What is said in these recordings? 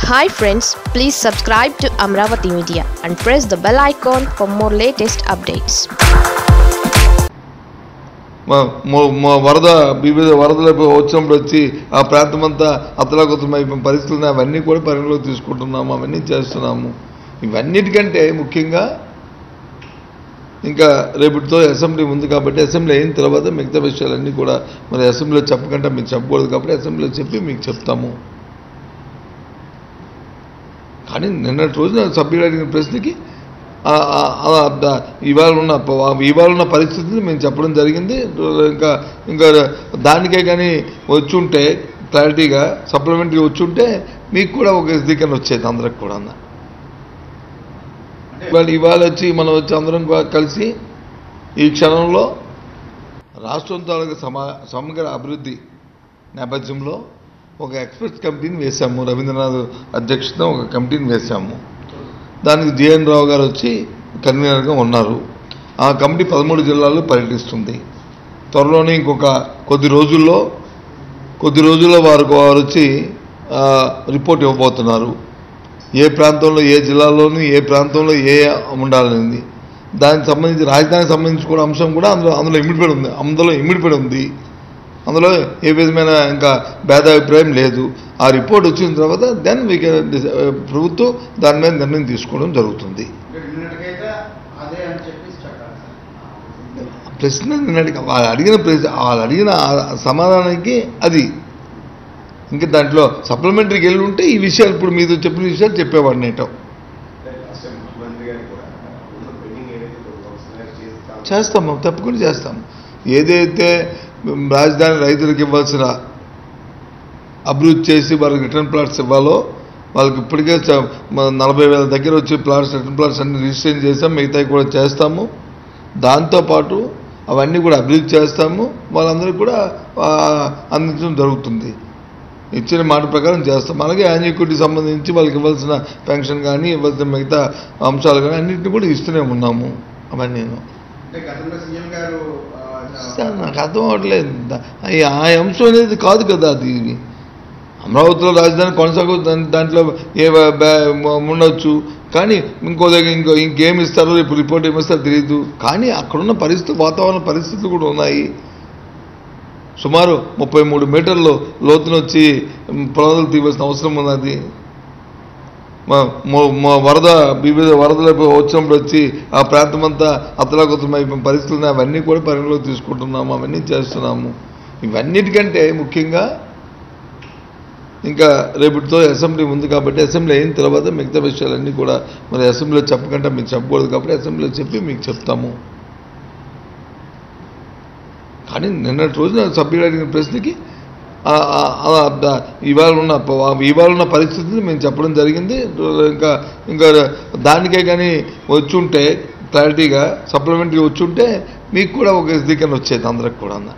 Hi friends please subscribe to Amaravati media and press the bell icon for more latest updates మా- మా- మా వరద వివిధ వరదలు వచ్చినప్పుడు వచ్చి ఆ ప్రాంతం అంతా అతలాకుతలమైపోయిన పరిస్థితులను అవన్నీ కూడా పరిగణలోకి తీసుకుంటున్నాము అవన్నీ చేస్తున్నాము ఇవన్నిటికంటే ముఖ్యంగా ఇంకా రేపటితో అసెంబ్లీ ఉంది కాబట్టి అసెంబ్లీ అయిన తర్వాత మిగతా విషయాలన్నీ కూడా మరి అసెంబ్లీలో చెప్పకుండా మీకు చెప్పకూడదు కాబట్టి అసెంబ్లీలో చెప్పి మీకు చెప్తాము కానీ నిన్నటి రోజున సభ్యుడు అడిగిన ప్రశ్నకి ఆ- ఆ- ఆ- ద- ఇవాళ ఉన్న ప- ఇవాళ ఉన్న పరిస్థితిని మేము చెప్పడం జరిగింది ఇంకా ఇంకా దానికే కానీ వచ్చుంటే క్లారిటీగా సప్లిమెంటరీ వచ్చుంటే మీకు కూడా ఒక ఎస్దికన్ వచ్చేది అందరికి కూడా ఇవాళ ఇవాళ వచ్చి మనం వచ్చి అందరం కూడా కలిసి ఈ క్షణంలో రాష్ట్రం తాలూకు సమా సమగ్ర అభివృద్ధి నేపథ్యంలో ఒక ఎక్స్పర్ట్స్ కమిటీని వేశాము రవీంద్రనాథ్ అధ్యక్షతన ఒక కమిటీని వేశాము దానికి జిఎన్ రావు గారు వచ్చి కన్వీనర్గా ఉన్నారు ఆ కమిటీ పదమూడు జిల్లాల్లో పర్యటిస్తుంది త్వరలోనే ఇంకొక కొద్ది రోజుల్లో కొద్ది రోజుల్లో వారు వారు వచ్చి ఆ, రిపోర్ట్ ఇవ్వబోతున్నారు ఏ ప్రాంతంలో ఏ జిల్లాలోనూ ఏ ప్రాంతంలో ఏ ఉండాలనేది దానికి సంబంధించి రాజధానికి సంబంధించి కూడా అంశం కూడా అందులో అందులో ఇమిడిపడి ఉంది అందులో ఇమిడిపడి ఉంది అందులో ఏ విధమైన ఇంకా భేదాభిప్రాయం లేదు ఆ రిపోర్ట్ వచ్చిన తర్వాత దెన్ వీ కెన్ ప్రభుత్వం దాని మీద నిర్ణయం తీసుకోవడం జరుగుతుంది నిన్నటికైతే అదే అని చెప్పేసి చెప్పాలి సార్ ప్రశ్న నిన్నటికి వాళ్ళు అడిగిన ప్రశ్న వాళ్ళు అడిగిన ఆ సమాధానానికి అది ఇంకా దాంట్లో సప్లిమెంటరీకి వెళ్ళి ఉంటే ఈ విషయాలు ఇప్పుడు మీతో చెప్పిన విషయాలు చెప్పేవాడిని నేటో రాష్ట్ర ముఖ్యమంత్రి గారు కూడా ఉన్న పెండింగ్ ఏదైతే కొన్ని వస్తున్నాయో చేస్తాం చేస్తాము తప్పకుండా చేస్తాము ఏదైతే రాజధాని రైతులకు ఇవ్వాల్సిన అభివృద్ధి చేసి వాళ్ళకి రిటర్న్ ప్లాట్స్ ఇవ్వాలో వాళ్ళకి ఇప్పటికే చ- మ- నలభై వేల దగ్గర వచ్చి ప్లాట్స్ రిటర్న్ ప్లాట్స్ అన్ని రిజిస్ట్రేషన్ చేస్తాం మిగతాయి కూడా చేస్తాము దాంతోపాటు అవన్నీ కూడా అభివృద్ధి చేస్తాము వాళ్ళందరికీ కూడా ఆ, అందించడం జరుగుతుంది ఇచ్చిన మాట ప్రకారం చేస్తాం అలాగే యాన్యుకుడికి సంబంధించి వాళ్ళకి ఇవ్వాల్సిన పెన్షన్ కానీ ఇవ్వాల్సిన మిగతా అంశాలు కానీ అన్నింటినీ కూడా ఇస్తూనే ఉన్నాము అవన్నీ నేను అంటే గతంలో సీఎం గారు ఆ, సార్ నాకు అర్థం అవ్వట్లేదు దా- ఈ- ఆ అంశం అనేది కాదు కదా అది అమరావతిలో రాజధాని కొనసాగు దాని- దాంట్లో ఏ బ- బ- ఉండొచ్చు కానీ ఇంకో దగ్గర ఇంకో ఇంకేం ఇస్తారో రేపు రిపోర్ట్ ఏమిస్తారో తెలియదు కానీ అక్కడున్న పరిస్థితి వాతావరణ పరిస్థితులు కూడా ఉన్నాయి సుమారు ముప్పై మూడు మీటర్లు లోతున వచ్చి పునాదులు తీయవలసిన అవసరం ఉన్నది మా- మా- మా వరద వివిధ వరదలు వచ్చినప్పుడు వచ్చి ఆ ప్రాంతం అంతా అతలాకుతలమైపోయిన పరిస్థితులను అవన్నీ కూడా పరిగణలోకి తీసుకుంటున్నాము అవన్నీ చేస్తున్నాము ఇవన్నిటికంటే ముఖ్యంగా ఇంకా రేపటితో అసెంబ్లీ ఉంది కాబట్టి అసెంబ్లీ అయిన తర్వాత మిగతా విషయాలన్నీ కూడా మరి అసెంబ్లీలో చెప్పకుండా మీకు చెప్పకూడదు కాబట్టి అసెంబ్లీలో చెప్పి మీకు చెప్తాము కానీ నిన్నటి రోజున సభ్యుడు అడిగిన ప్రశ్నకి ఆ- ఆ- ఆ- ద- ఇవాళ ఉన్న ప- ఇవాళ ఉన్న పరిస్థితిని మేము చెప్పడం జరిగింది ఇంకా ఇంకా దానికే కానీ వచ్చుంటే క్లారిటీగా సప్లిమెంటరీ వచ్చుంటే మీకు కూడా ఒక ఎస్దికన్ వచ్చేది అందరికి కూడా అంటే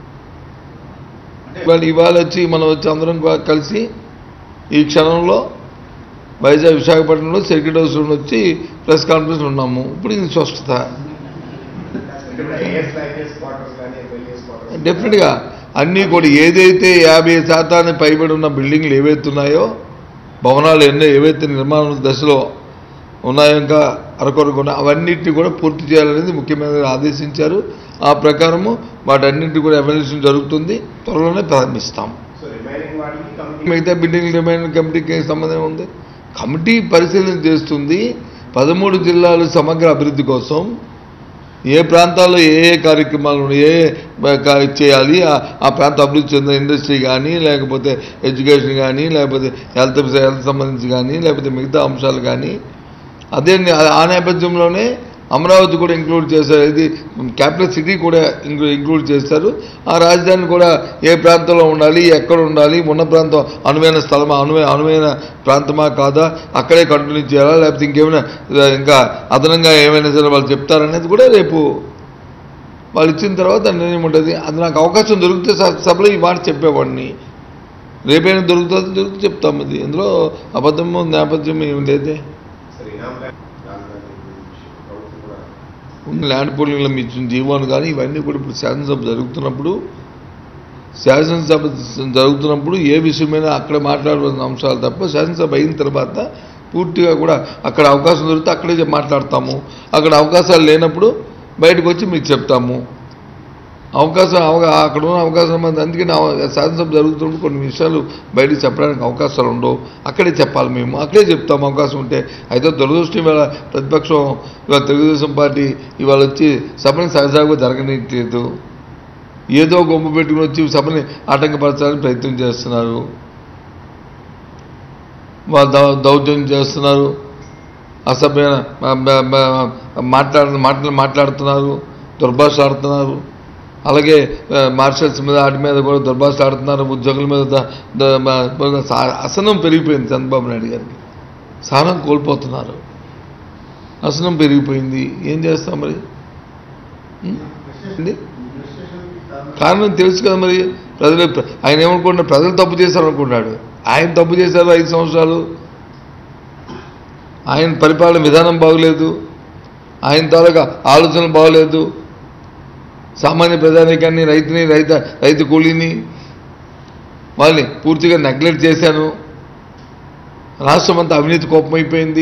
ఇవాళ ఇవాళ వచ్చి మనం వచ్చి అందరం కూడా కలిసి ఈ క్షణంలో వైజాగ్ విశాఖపట్నంలో సెక్రటరీ హౌస్లో వచ్చి ప్రెస్ కాన్ఫరెన్స్ ఉన్నాము ఇప్పుడు ఇది స్వస్థత ఏఎస్ ఐఏఎస్ క్వార్టర్స్ కానీ ఎఫ్ఐఎస్ క్వార్టర్స్ డెఫినెట్గా అన్నీ కూడా ఏదైతే యాభై శాతాన్ని పైబడి ఉన్న బిల్డింగ్లు ఏవైతే ఉన్నాయో భవనాలు ఎన్నో ఏవైతే నిర్మాణ దశలో ఉన్నాయో ఇంకా అరకొరకు ఉన్నాయి అవన్నిటిని కూడా పూర్తి చేయాలనేది ముఖ్యమంత్రి ఆదేశించారు ఆ ప్రకారము వాటన్నింటి కూడా ఎవాల్యుయేషన్ జరుగుతుంది త్వరలోనే ప్రారంభిస్తాం సో రిమైనింగ్ వాటికి కమిటీ మిగతా బిల్డింగ్ రిమైన్ కమిటీకి ఏం సంబంధం ఉంది కమిటీ పరిశీలన చేస్తుంది పదమూడు జిల్లాలు సమగ్ర అభివృద్ధి కోసం ఏ ప్రాంతాల్లో ఏ ఏ కార్యక్రమాలు ఉన్నాయి, ఏ ఏ కా- చేయాలి ఆ- ఆ ప్రాంత అభివృద్ధి చెందిన ఇండస్ట్రీ కానీ లేకపోతే ఎడ్యుకేషన్ కానీ లేకపోతే హెల్త్ హెల్త్ సంబంధించి కానీ లేకపోతే మిగతా అంశాలు కానీ అదే నే- ఆ నేపథ్యంలోనే అమరావతి కూడా ఇంక్లూడ్ చేశారు ఇది క్యాపిటల్ సిటీ కూడా ఇంక్లూ- ఇంక్లూడ్ చేశారు ఆ రాజధాని కూడా ఏ ప్రాంతంలో ఉండాలి ఎక్కడ ఉండాలి ఉన్న ప్రాంతం అనువైన స్థలమా అనువై అనువైన ప్రాంతమా కాదా అక్కడే కంటిన్యూ చేయాలా లేకపోతే ఇంకేమైనా ఆ, ఇంకా అదనంగా ఏమైనా సరే వాళ్ళు చెప్తారనేది కూడా రేపు వాళ్ళు ఇచ్చిన తర్వాత నిర్ణయం ఉంటుంది అది నాకు అవకాశం దొరికితే స- సభలో ఈ మాట చెప్పేవాడిని రేపైనా దొరుకుతుంది దొరికితే చెప్తాం అది ఇందులో అబద్ధము నేపథ్యం ఏమి లేదే సరే ఇనాం ల్యాండ్ రాజధాని గురించి ప్రభుత్వం కూడా ఉన్న ల్యాండ్ పూలింగ్లో మీ ఇచ్చిన జీవోలు కానీ ఇవన్నీ కూడా ఇప్పుడు శాసనసభ జరుగుతున్నప్పుడు శాసనసభ జరుగుతున్నప్పుడు ఏ విషయమైనా అక్కడ మాట్లాడవలసిన అంశాలు తప్ప శాసనసభ అయిన తర్వాత పూర్తిగా కూడా అక్కడ అవకాశం దొరికితే అక్కడే చెప్ మాట్లాడతాము అక్కడ అవకాశాలు లేనప్పుడు బయటకు వచ్చి మీకు చెప్తాము అవకాశం అవగా అక్కడ ఉన్న అవకాశం మంది అందుకని అవ- శాసనసభ జరుగుతున్నప్పుడు కొన్ని విషయాలు బయటకు చెప్పడానికి అవకాశాలు ఉండవు అక్కడే చెప్పాలి మేము అక్కడే చెప్తాము అవకాశం ఉంటే అయితే దురదృష్టం ఇవాళ ప్రతిపక్షం ఇవాళ తెలుగుదేశం పార్టీ ఇవాళ వచ్చి సభని సహజాగా జరగనీయట్లేదు ఏదో గొప్ప పెట్టుకుని వచ్చి సభని ఆటంకపరచాలని ప్రయత్నం చేస్తున్నారు వాళ్ళు దౌ దౌర్జన్యం చేస్తున్నారు అసభ్యమైన మ- మ- మ- మాట్లాడ మాటలు మాట్లాడుతున్నారు దుర్భాష ఆడుతున్నారు అలాగే ఆ, మార్షల్స్ మీద వాటి మీద కూడా దుర్భాష ఆడుతున్నారు ఉద్యోగుల మీద ద- ద- మ- సా- అసనం పెరిగిపోయింది చంద్రబాబు నాయుడు గారికి సహనం కోల్పోతున్నారు అసనం పెరిగిపోయింది ఏం చేస్తాం మరి ఉం? అండి కారణం తెలుసు కదా మరి ప్రజలు ఆయన ఏమనుకుంటున్నారు ప్రజలు తప్పు చేశారు అనుకుంటున్నాడు ఆయన తప్పు చేశారు ఐదు సంవత్సరాలు ఆయన పరిపాలన విధానం బాగలేదు ఆయన తాలూకా ఆలోచన బాగలేదు సామాన్య ప్రజానికాన్ని రైతుని రైత రైతు కూలీని వాళ్ళని పూర్తిగా నెగ్లెక్ట్ చేశాను రాష్ట్రం అంతా అవినీతి కోపమైపోయింది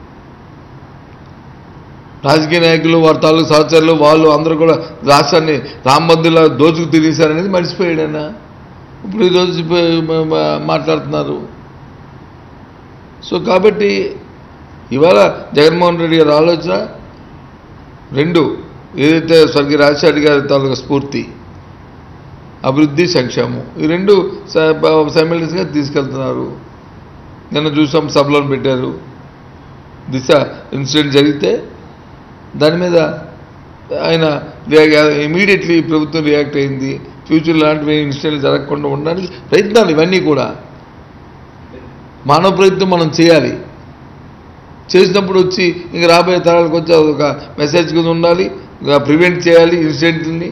రాజకీయ నాయకులు వారి తాలూకు సహచరులు వాళ్ళు అందరూ కూడా రాష్ట్రాన్ని రామబంధులా దోచుకు తినేశారనేది మర్చిపోయాడు ఆయన ఇప్పుడు ఈరోజు చెప్ప- మ- మ- మాట్లాడుతున్నారు సో కాబట్టి ఇవాళ జగన్మోహన్ రెడ్డి గారి ఆలోచన రెండు ఏదైతే స్వర్గీయ రాజశేఖర్ గారి తాలూకా స్ఫూర్తి అభివృద్ధి సంక్షేమం ఈ రెండు సైమిల్టేనియస్గా తీసుకెళ్తున్నారు నిన్న చూసాం సభలో పెట్టారు దిశ ఇన్సిడెంట్ జరిగితే దాని మీద ఆయన ఇమీడియట్లీ ప్రభుత్వం రియాక్ట్ అయింది ఫ్యూచర్ లాంటివి ఇన్సిడెంట్లు జరగకుండా ఉండడానికి ప్రయత్నాలు ఇవన్నీ కూడా మానవ ప్రయత్నం మనం చేయాలి చేసినప్పుడు వచ్చి ఇంక రాబోయే తరాలకు వచ్చి ఒక మెసేజ్ కింద ఉండాలి ప్రివెంట్ చేయాలి ఇన్సిడెంట్ని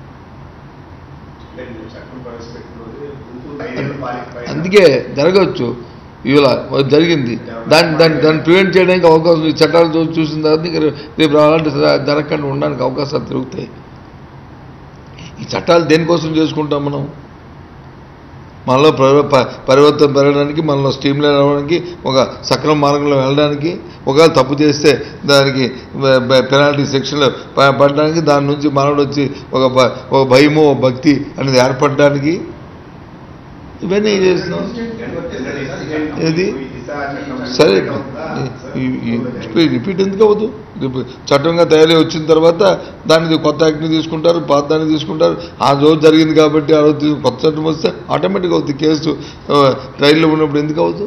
అంటే మీరు చట్టం ప్రవేశపెట్టినది గుంటూరు ఐదేళ్ళు పాలిక అందుకే జరగవచ్చు ఇవాళ జరిగింది దాన్ని దాన్ని దాన్ని ప్రివెంట్ చేయడానికి అవకాశం ఈ చట్టాలు చూ- చూసిన తర్వాత ఇంక రే- రేపు అలాంటి జ- జరగకుండా ఉండడానికి అవకాశాలు తిరుగుతాయి ఈ చట్టాలు దేనికోసం చేసుకుంటాం మనం మనలో పరి- ప- పరివర్తన పెరగడానికి మనలో స్ట్రీమ్ లైన్ అవ్వడానికి ఒక సక్రమ మార్గంలో వెళ్ళడానికి ఒకవేళ తప్పు చేస్తే దానికి పెనాల్టీ సెక్షన్లో ప- పడడానికి దాని నుంచి మనోడు వచ్చి ఒక భ- ఒక భయము ఒక భక్తి అనేది ఏర్పడడానికి ఇవన్నీ చేస్తున్నాం ఏది? సరే రిపీట్ ఎందుకు అవ్వదు రిపీ- చట్టంగా తయారీ వచ్చిన తర్వాత దాన్ని కొత్త యాక్ట్ని తీసుకుంటారు పాత దాన్ని తీసుకుంటారు ఆ రోజు జరిగింది కాబట్టి ఆ రోజు తీ- కొత్త చట్టం వస్తే ఆటోమేటిక్గా అవుతుంది కేసు ఆ, ట్రైల్లో ఉన్నప్పుడు ఎందుకు అవ్వదు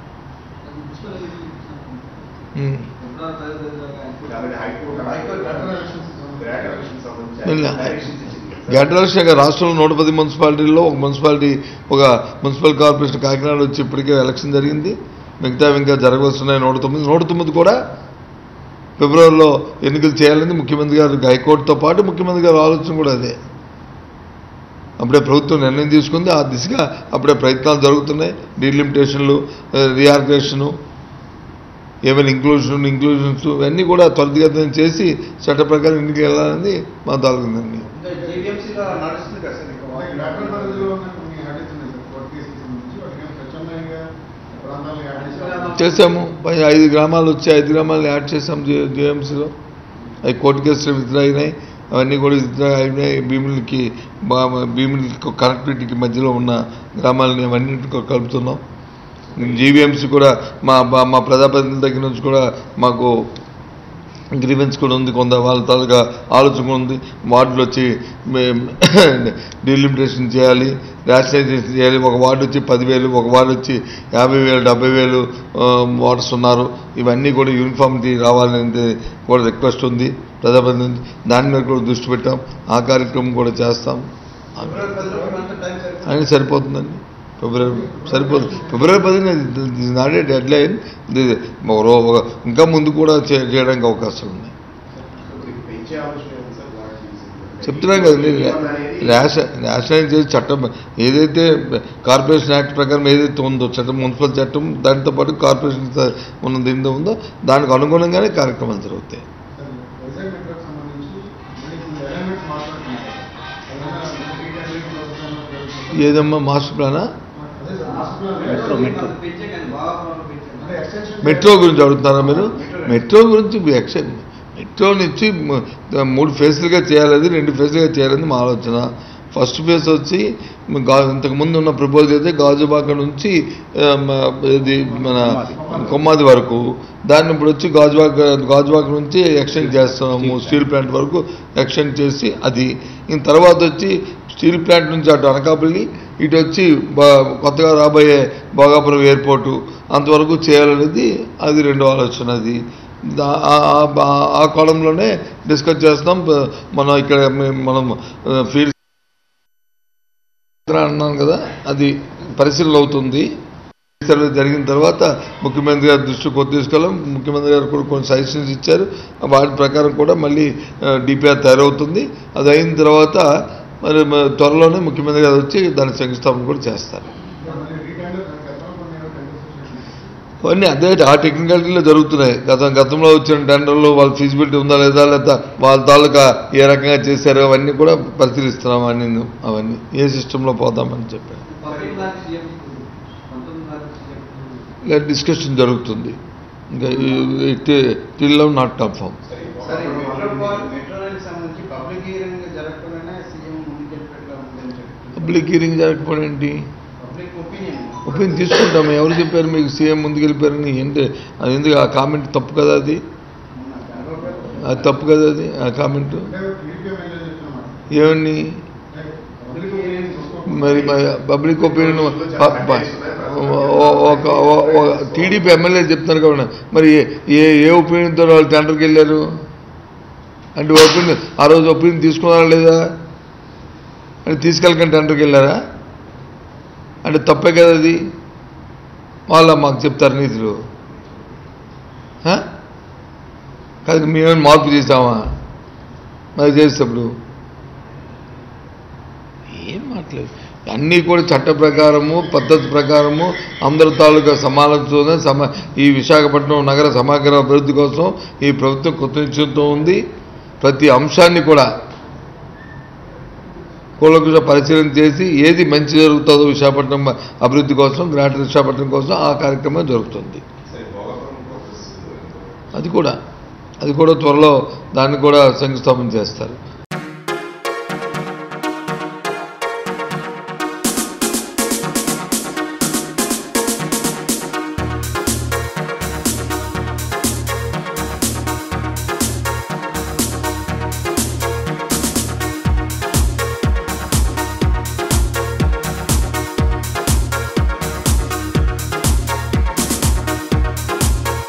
ఉమ్. కాబట్టి high court high court federal elections grand election సంబంధించి వెళ్ళా. డైరెక్షన్స్ ఇచ్చింది కదా సార్. గడ్డలక్ష్యంగా రాష్ట్రంలో నూట పది మున్సిపాలిటీల్లో ఒక మున్సిపాలిటీ ఒక మున్సిపల్ కార్పొరేషన్ కాకినాడ వచ్చి ఇప్పటికే ఎలక్షన్ జరిగింది మిగతా ఇంకా జరగవలసిన నూట తొమ్మిది నూట తొమ్మిది కూడా ఫిబ్రవరిలో ఎన్నికలు చేయాలని ముఖ్యమంత్రి గారు హైకోర్టుతో పాటు ముఖ్యమంత్రి గారు ఆలోచన కూడా అదే అప్పుడే ప్రభుత్వం నిర్ణయం తీసుకుంది ఆ దిశగా అప్పుడే ప్రయత్నాలు జరుగుతున్నాయి డీలిమిటేషన్లు రీఆర్గనైజేషను ఏమైనా ఇంక్లూజన్ ఇంక్లూజన్స్ ఇవన్నీ కూడా త్వరితగతిన చేసి చట్ట ప్రకారం ఎన్నికలు వెళ్ళాలని మా తాలూకు నిర్ణయం ఇంకా జీవీఎంసీలో నడుస్తుంది కదా సార్ ఇంకా అలాగే వాకింగ్ వ్యాపార పరిధిలో ఉన్న కొన్ని హ్యాబిట్స్ ఉన్నాయి సార్ కోర్టు కేసులకు సంబంధించి వాటిని ప్రత్యామ్నాయంగా ప్రాంతాలకు యాడ్ చేశారు చేసాము పై ఐదు గ్రామాలు వచ్చి ఐదు గ్రామాలను యాడ్ చేసాం జేఎంసీలో అవి కోర్టు కేసులు విత్డ్రా అయినాయి అవన్నీ కూడా విత్డ్రా అయినాయి భీములకి బా- భీములకి కనెక్టివిటీకి మధ్యలో ఉన్న గ్రామాలని అవన్నీ కలుపుతున్నాం జీవీఎంసీ కూడా మా మా- మా ప్రజాప్రతినిధుల దగ్గర నుంచి కూడా మాకు గ్రీవెన్స్ కూడా ఉంది కొంత వాళ్ళ తాలూకా ఆలోచన కూడా ఉంది వార్డులు వచ్చి డీలిమిటేషన్ చేయాలి రేషనలైజేషన్ చేయాలి ఒక వార్డు వచ్చి పదివేలు ఒక వార్డు వచ్చి యాభై వేలు డెబ్బై వేలు వార్డ్స్ ఉన్నారు ఇవన్నీ కూడా యూనిఫామిటీ రావాలనేది కూడా రిక్వెస్ట్ ఉంది ప్రజాప్రతినిధి దాని మీద కూడా దృష్టి పెట్టాం ఆ కార్యక్రమం కూడా చేస్తాం ఫిబ్రవరి పది రోజులు అంతా టైం సరిపోతుంది అని సరిపోతుందండి ఫిబ్రవరి సరిపోతుంది ఫిబ్రవరి పదిన నాడే డెడ్ లైన్ ఇంకా ముందు కూడా చే- చేయడానికి అవకాశాలు ఉన్నాయి ఇప్పుడు పెంచే ఆలోచన ఉంది సార్ వాటి చెప్తున్నాం కదండి రేష రేషనైజ్ చేసి చట్టం ఏదైతే కార్పొరేషన్ యాక్ట్ ప్రకారం ఏదైతే ఉందో చట్టం మున్సిపల్ చట్టం దానితో పాటు కార్పొరేషన్ ఉన్న దీంతో ఉందో దానికి అనుగుణంగానే కార్యక్రమాలు జరుగుతాయి సార్ వైజాగ్ మెట్రోకి సంబంధించి మళ్ళీ కొన్ని ఎలిమెంట్స్ మాట్లాడుతున్నారు ఏదైనా రీటైలింగ్ వ్యవస్థను ఏదమ్మా మాస్టర్ ప్లానా అదే sir master plan metro metro పెంచాను బాగా పెంచాను అంటే ఎక్స్టెన్షన్ మెట్రో గురించి అడుగుతున్నారా మీరు మెట్రో గురించి ఎక్షన్ మెట్రో నుంచి మ- మూడు ఫేజ్లుగా చేయాలి అది రెండు ఫేజ్లుగా చేయాలని మా ఆలోచన ఫస్ట్ ఫేజ్ వచ్చి గా ఇంతకుముందు ఉన్న ప్రపోజల్ అయితే గాజుబాక నుంచి ఆ, మ- ఇది మన కొమ్మాది వరకు దాన్ని ఇప్పుడు వచ్చి గాజుబాక గాజుబాక నుంచి ఎక్స్టెండ్ చేస్తున్నాము స్టీల్ ప్లాంట్ వరకు ఎక్స్టెండ్ చేసి అది ఇంక తర్వాత వచ్చి స్టీల్ ప్లాంట్ నుంచి అటు అనకాపల్లి ఇటు వచ్చి బా- కొత్తగా రాబోయే భోగాపురం ఎయిర్పోర్టు అంతవరకు చేయాలనేది అది రెండో ఆలోచన అది దా- ఆ- ఆ- ఆ- ఆ కోణంలోనే డిస్కస్ చేస్తాం ప- మనం ఇక్కడ మే- మనం ఫీల్డ్ అన్నాను కదా అది పరిశీలన అవుతుంది సర్వే జరిగిన తర్వాత ముఖ్యమంత్రి గారి దృష్టికి తీసుకెళ్ళాం ముఖ్యమంత్రి గారు కూడా కొన్ని సజెషన్స్ ఇచ్చారు వాటి ప్రకారం కూడా మళ్ళీ డిపిఆర్ తయారవుతుంది అది అయిన తర్వాత మరి మ- త్వరలోనే ముఖ్యమంత్రి గారు వచ్చి దాని శంకుస్థాపన కూడా చేస్తారు మరి రీటెండర్ గతంలో కొన్ని టెండర్స్ వచ్చాయి అవన్నీ అదే ఆ టెక్నికాలిటీలో జరుగుతున్నాయి గత గతంలో వచ్చిన టెండర్లు వాళ్ళ ఫీజిబిలిటీ ఉందా లేదా లేదా వాళ్ళ తాలూకా ఏ రకంగా చేశారో అవన్నీ కూడా పరిశీలిస్తున్నాం అన్ని అవన్నీ ఏ సిస్టంలో పోదామని చెప్పాను పంతొమ్మిది దాకా సీఎం పంతొమ్మిది దాకా సీఎం ఇలా డిస్కషన్ జరుగుతుంది ఇంకా టిల్ నాట్ కన్ఫర్మ్ సరే సరే మెట్రో భోగాపురం మెట్రో రైలుకి సంబంధించి పబ్లిక్ హియరింగ్ జరగకుండానే సీఎం ముందుకెళ్ళినట్టుగా ఉందని చెప్పి పబ్లిక్ హియరింగ్ జరగకపోవడం ఏంటి పబ్లిక్ ఒపీనియన్ ఒపీనియన్ తీసుకుంటాం ఎవరు చెప్పారు మీకు సీఎం ముందుకెళ్ళిపోయారని ఏంటి అది ఎందుకు ఆ కామెంట్ తప్పు కదా అది అది తప్పు కదా అది ఆ కామెంట్ అంటే టీడీపీ ఎమ్మెల్యే చెప్తున్నమాట ఏమని పబ్లిక్ ఒపీనియన్ చూసుకోకుండా మరి పబ్లిక్ ఒపీనియన్ ఒక టీడీపీ ఎమ్మెల్యే చెప్తున్నారు కాబట్టి మరి ఏ ఏ ఒపీనియన్తో వాళ్ళు టెండర్కి వెళ్ళారు అంటే ఒపీనియన్ ఆ రోజు ఒపీనియన్ తీసుకున్నారా లేదా అంటే తీసుకెళ్ళకండి టెండర్కి వెళ్ళారా అంటే తప్పే కదా అది వాళ్ళ మాకు చెప్తారు నీతులు హ? కాదు మేమేమైనా మార్పు చేసామా మరి చేసేటప్పుడు ఏం మాట్లేదు అన్నీ కూడా చట్ట ప్రకారము పద్ధతి ప్రకారము అందరి తాలూకా సమాలోచన సమ ఈ విశాఖపట్నం నగర సమగ్ర అభివృద్ధి కోసం ఈ ప్రభుత్వం కొత్త నిశ్చయంతో ఉంది ప్రతి అంశాన్ని కూడా కూలకుశ పరిశీలన చేసి ఏది మంచి జరుగుతుందో విశాఖపట్నం అభివృద్ధి కోసం గ్రేటర్ విశాఖపట్నం కోసం ఆ కార్యక్రమం జరుగుతుంది సరే భోగాపురం ప్రాసెస్ అది కూడా అది కూడా త్వరలో దాన్ని కూడా శంకుస్థాపన చేస్తారు